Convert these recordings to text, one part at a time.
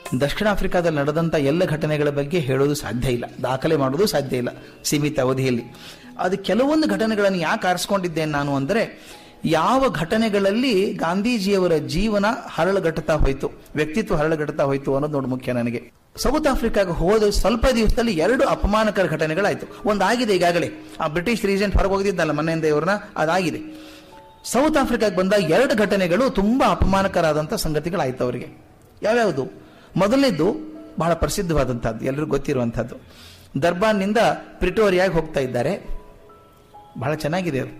ದಕ್ಷಿಣ ಆಫ್ರಿಕಾದಲ್ಲಿ ನಡೆದಂಥ ಎಲ್ಲ ಘಟನೆಗಳ ಬಗ್ಗೆ ಹೇಳೋದು ಸಾಧ್ಯ ಇಲ್ಲ ದಾಖಲೆ ಮಾಡೋದು ಸಾಧ್ಯ ಇಲ್ಲ ಸೀಮಿತ ಅವಧಿಯಲ್ಲಿ ಅದು ಕೆಲವೊಂದು ಘಟನೆಗಳನ್ನು ಯಾಕೆ ಆರಿಸ್ಕೊಂಡಿದ್ದೇನೆ ನಾನು ಅಂದರೆ ಯಾವ ಘಟನೆಗಳಲ್ಲಿ ಗಾಂಧೀಜಿಯವರ ಜೀವನ ಹರಳುಗಟ್ಟುತ್ತಾ ಹೋಯಿತು ವ್ಯಕ್ತಿತ್ವ ಹರಳುಗಟ್ಟುತ್ತಾ ಹೋಯಿತು ಅನ್ನೋದು ನೋಡಿ ಮುಖ್ಯ ನನಗೆ ಸೌತ್ ಆಫ್ರಿಕಾಗೆ ಹೋದ ಸ್ವಲ್ಪ ದಿವಸದಲ್ಲಿ ಎರಡು ಅಪಮಾನಕರ ಘಟನೆಗಳಾಯಿತು ಒಂದಾಗಿದೆ ಈಗಾಗಲೇ ಆ ಬ್ರಿಟಿಷ್ ರೀಜೆಂಟ್ ಹೊರಗೆ ಹೋಗಿದ್ದಲ್ಲ ಮನೆಯಿಂದ ಇವ್ರನ್ನ ಅದಾಗಿದೆ ಸೌತ್ ಆಫ್ರಿಕಾಗೆ ಬಂದ ಎರಡು ಘಟನೆಗಳು ತುಂಬಾ ಅಪಮಾನಕರಾದಂಥ ಸಂಗತಿಗಳಾಯ್ತು ಅವರಿಗೆ ಯಾವ್ಯಾವುದು ಮೊದಲನೇದು ಬಹಳ ಪ್ರಸಿದ್ಧವಾದಂಥದ್ದು ಎಲ್ಲರಿಗೂ ಗೊತ್ತಿರುವಂಥದ್ದು ದರ್ಬಾನ್ನಿಂದ ಪ್ರಿಟೋರಿಯಾಗಿ ಹೋಗ್ತಾ ಇದ್ದಾರೆ ಬಹಳ ಚೆನ್ನಾಗಿದೆ ಅದು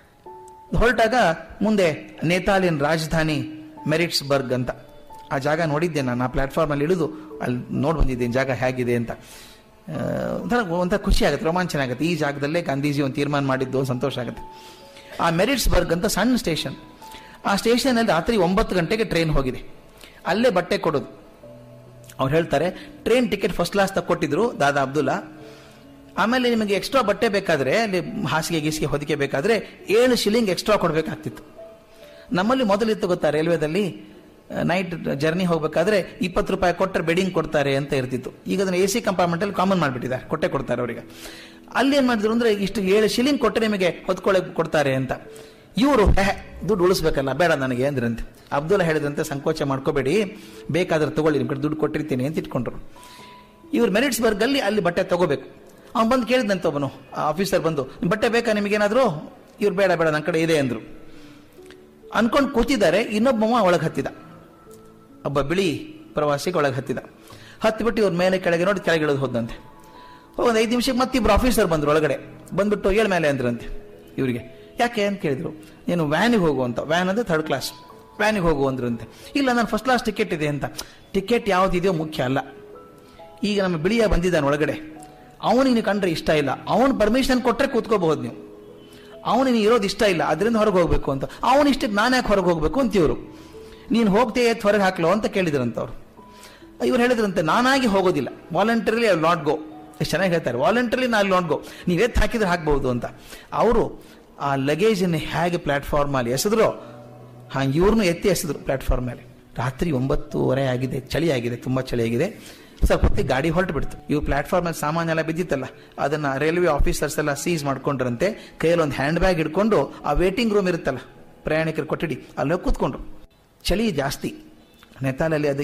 ಹೊರಟಾಗ ಮುಂದೆ ನೇತಾಲಿಯನ್ ರಾಜಧಾನಿ ಮೆರಿಟ್ಸ್ಬರ್ಗ್ ಅಂತ ಆ ಜಾಗ ನೋಡಿದ್ದೆ ನಾನು ಆ ಪ್ಲಾಟ್ಫಾರ್ಮಲ್ಲಿ ಇಳಿದು ಅಲ್ಲಿ ನೋಡಿ ಬಂದಿದ್ದೇನೆ ಜಾಗ ಹೇಗಿದೆ ಅಂತ ಆ, ಒಂಥರ ಒಂಥರ ಖುಷಿ ಆಗುತ್ತೆ ರೋಮಾಂಚನ ಆಗುತ್ತೆ ಈ ಜಾಗದಲ್ಲೇ ಗಾಂಧೀಜಿ ಒಂದು ತೀರ್ಮಾನ ಮಾಡಿದ್ದು ಸಂತೋಷ ಆಗುತ್ತೆ ಆ ಮೆರಿಟ್ಸ್ಬರ್ಗ್ ಅಂತ ಸಣ್ಣ ಸ್ಟೇಷನ್ ಆ ಸ್ಟೇಷನಲ್ಲಿ ರಾತ್ರಿ ಒಂಬತ್ತು ಗಂಟೆಗೆ ಟ್ರೈನ್ ಹೋಗಿದೆ ಅಲ್ಲೇ ಬಟ್ಟೆ ಕೊಡೋದು ಅವ್ರು ಹೇಳ್ತಾರೆ ಟ್ರೈನ್ ಟಿಕೆಟ್ ಫಸ್ಟ್ ಕ್ಲಾಸ್ ತಕ್ಕೊಟ್ಟಿದ್ರು ದಾದಾ ಅಬ್ದುಲ್ಲಾ ಆಮೇಲೆ ನಿಮಗೆ ಎಕ್ಸ್ಟ್ರಾ ಬಟ್ಟೆ ಬೇಕಾದ್ರೆ ಅಲ್ಲಿ ಹಾಸಿಗೆ ಗೀಸಿಗೆ ಹೊದಿಕೆ ಬೇಕಾದ್ರೆ ಏಳು ಶಿಲಿಂಗ್ ಎಕ್ಸ್ಟ್ರಾ ಕೊಡಬೇಕಾಗ್ತಿತ್ತು ನಮ್ಮಲ್ಲಿ ಮೊದಲಿತ್ತು ಗೊತ್ತಾ ರೈಲ್ವೆದಲ್ಲಿ ನೈಟ್ ಜರ್ನಿ ಹೋಗಬೇಕಾದ್ರೆ ಇಪ್ಪತ್ತು ರೂಪಾಯಿ ಕೊಟ್ಟರೆ ಬೆಡಿಂಗ್ ಕೊಡ್ತಾರೆ ಅಂತ ಇರ್ತಿತ್ತು ಈಗ ಅದನ್ನ ಎ ಸಿ ಕಂಪಾರ್ಟ್ಮೆಂಟಲ್ಲಿ ಕಾಮನ್ ಮಾಡಿಬಿಟ್ಟಿದ್ದಾರೆ ಕೊಟ್ಟೆ ಕೊಡ್ತಾರೆ ಅವರಿಗೆ ಅಲ್ಲಿ ಏನು ಮಾಡಿದ್ರು ಅಂದ್ರೆ ಇಷ್ಟು ಏಳು ಶಿಲಿಂಗ್ ಕೊಟ್ಟರೆ ನಿಮಗೆ ಹೊತ್ಕೊಳ್ಳೋಕೆ ಕೊಡ್ತಾರೆ ಅಂತ ಇವರು ಹೇ ದುಡ್ಡು ಉಳಿಸ್ಬೇಕಲ್ಲ ಬೇಡ ನನಗೆ ಅಂದ್ರಂತೆ ಅಬ್ದುಲ್ಲಾ ಹೇಳಿದಂತೆ ಸಂಕೋಚ ಮಾಡ್ಕೋಬೇಡಿ ಬೇಕಾದ್ರೆ ತಗೊಳ್ಳಿ ನಿಮ್ಮ ಕಡೆ ದುಡ್ಡು ಕೊಟ್ಟಿರ್ತೀನಿ ಅಂತ ಇಟ್ಕೊಂಡ್ರು ಇವ್ರು ಮೆರಿಟ್ಸ್ಬರ್ಗ್ ಅಲ್ಲಿ ಅಲ್ಲಿ ಬಟ್ಟೆ ತಗೋಬೇಕು ಅವ್ನು ಬಂದು ಕೇಳಿದಂತೆ ಒಬ್ಬನು ಆಫೀಸರ್ ಬಂದು "ನಿಮ್ ಬಟ್ಟೆ ಬೇಕಾ ನಿಮಗೇನಾದ್ರು ಇವ್ರು ಬೇಡ ಬೇಡ ನನ್ನ ಕಡೆ ಇದೆ ಅಂದ್ರು ಅನ್ಕೊಂಡು ಕೂತಿದ್ದಾರೆ ಇನ್ನೊಬ್ಬವ ಒಳಗೆ ಹತ್ತಿದ ಒಬ್ಬ ಬಿಳಿ ಪ್ರವಾಸಿಗೆ ಒಳಗೆ ಹತ್ತಿದ ಹತ್ತಿಬಿಟ್ಟು ಇವ್ರ ಮೇಲೆ ಕೆಳಗೆ ನೋಡಿ ಕೆಳಗೆ ಇಳಿದು ಹೋದಂತೆ ಒಂದು ಐದು ನಿಮಿಷಕ್ಕೆ ಮತ್ತಿಬ್ರು ಆಫೀಸರ್ ಬಂದ್ರು ಒಳಗಡೆ ಬಂದ್ಬಿಟ್ಟು ಏಳ್ ಮೇಲೆ ಅಂದ್ರಂತೆ ಇವರಿಗೆ ಯಾಕೆ ಅಂತ ಕೇಳಿದ್ರು ನೀನು ವ್ಯಾನಿಗೆ ಹೋಗು ಅಂತ ವ್ಯಾನ್ ಅಂದ್ರೆ ಥರ್ಡ್ ಕ್ಲಾಸ್ ವ್ಯಾನಿಗೆ ಹೋಗು ಅಂದ್ರಂತೆ ಇಲ್ಲ ನಾನು ಫಸ್ಟ್ ಕ್ಲಾಸ್ ಟಿಕೆಟ್ ಇದೆ ಅಂತ ಟಿಕೆಟ್ ಯಾವುದಿದೆಯೋ ಮುಖ್ಯ ಅಲ್ಲ ಈಗ ನಮ್ಮ ಬಿಳಿಯ ಬಂದಿದ್ದಾನೆ ಒಳಗಡೆ ಅವನಿಗೆ ನೀವು ಕಂಡ್ರೆ ಇಷ್ಟ ಇಲ್ಲ ಅವನು ಪರ್ಮಿಷನ್ ಕೊಟ್ಟರೆ ಕೂತ್ಕೋಬಹುದು ನೀವು ಅವನಿಗೆ ಇರೋದು ಇಷ್ಟ ಇಲ್ಲ ಅದರಿಂದ ಹೊರಗೆ ಹೋಗ್ಬೇಕು ಅಂತ ಅವನ ಇಷ್ಟಕ್ಕೆ ನಾನು ಯಾಕೆ ಹೊರಗೆ ಹೋಗ್ಬೇಕು ಅಂತ ಇವರು ನೀನು ಹೋಗ್ತೇ ಎತ್ತು ಹೊರಗೆ ಹಾಕ್ಲೋ ಅಂತ ಕೇಳಿದ್ರಂತವ್ರು ಇವ್ರು ಹೇಳಿದ್ರಂತೆ ನಾನಾಗಿ ಹೋಗೋದಿಲ್ಲ ವಾಲಂಟರಿಲಿ ಐ ನಾಟ್ ಗೋ ಎಷ್ಟು ಚೆನ್ನಾಗಿ ಹೇಳ್ತಾರೆ ವಾಲಂಟರಿಲಿ ನಾನು ನಾಟ್ ಗೋ ನೀವು ಎತ್ತು ಹಾಕಿದ್ರೆ ಹಾಕ್ಬಹುದು ಅಂತ ಅವರು ಆ ಲಗೇಜನ್ನು ಹೇಗೆ ಪ್ಲಾಟ್ಫಾರ್ಮ್ ಅಲ್ಲಿ ಎಸೆದ್ರು ಹಾಗೆ ಇವ್ರನ್ನೂ ಎತ್ತಿ ಎಸೆದ್ರು ಪ್ಲಾಟ್ಫಾರ್ಮ್ ಮೇಲೆ ರಾತ್ರಿ ಒಂಬತ್ತುವರೆ ಆಗಿದೆ ಚಳಿ ಆಗಿದೆ ತುಂಬಾ ಚಳಿ ಆಗಿದೆ ಸ್ವಲ್ಪ ಹೊತ್ತಿಗೆ ಗಾಡಿ ಹೊರಟು ಬಿಡ್ತು ಇವು ಪ್ಲಾಟ್ಫಾರ್ಮ್ ಅಲ್ಲಿ ಸಾಮಾನ್ಯ ಎಲ್ಲ ಬಿದ್ದಿತ್ತಲ್ಲ ಅದನ್ನ ರೈಲ್ವೆ ಆಫೀಸರ್ಸ್ ಎಲ್ಲ ಸೀಸ್ ಮಾಡ್ಕೊಂಡ್ರಂತೆ ಕೈಯಲ್ಲಿ ಒಂದು ಹ್ಯಾಂಡ್ ಬ್ಯಾಗ್ ಇಟ್ಕೊಂಡು ಆ ವೇಟಿಂಗ್ ರೂಮ್ ಇರುತ್ತಲ್ಲ ಪ್ರಯಾಣಿಕರು ಕೊಠಡಿ ಅಲ್ಲೇ ಕೂತ್ಕೊಂಡ್ರು ಚಳಿ ಜಾಸ್ತಿ ನೆತಾಲಲ್ಲಿ ಅದು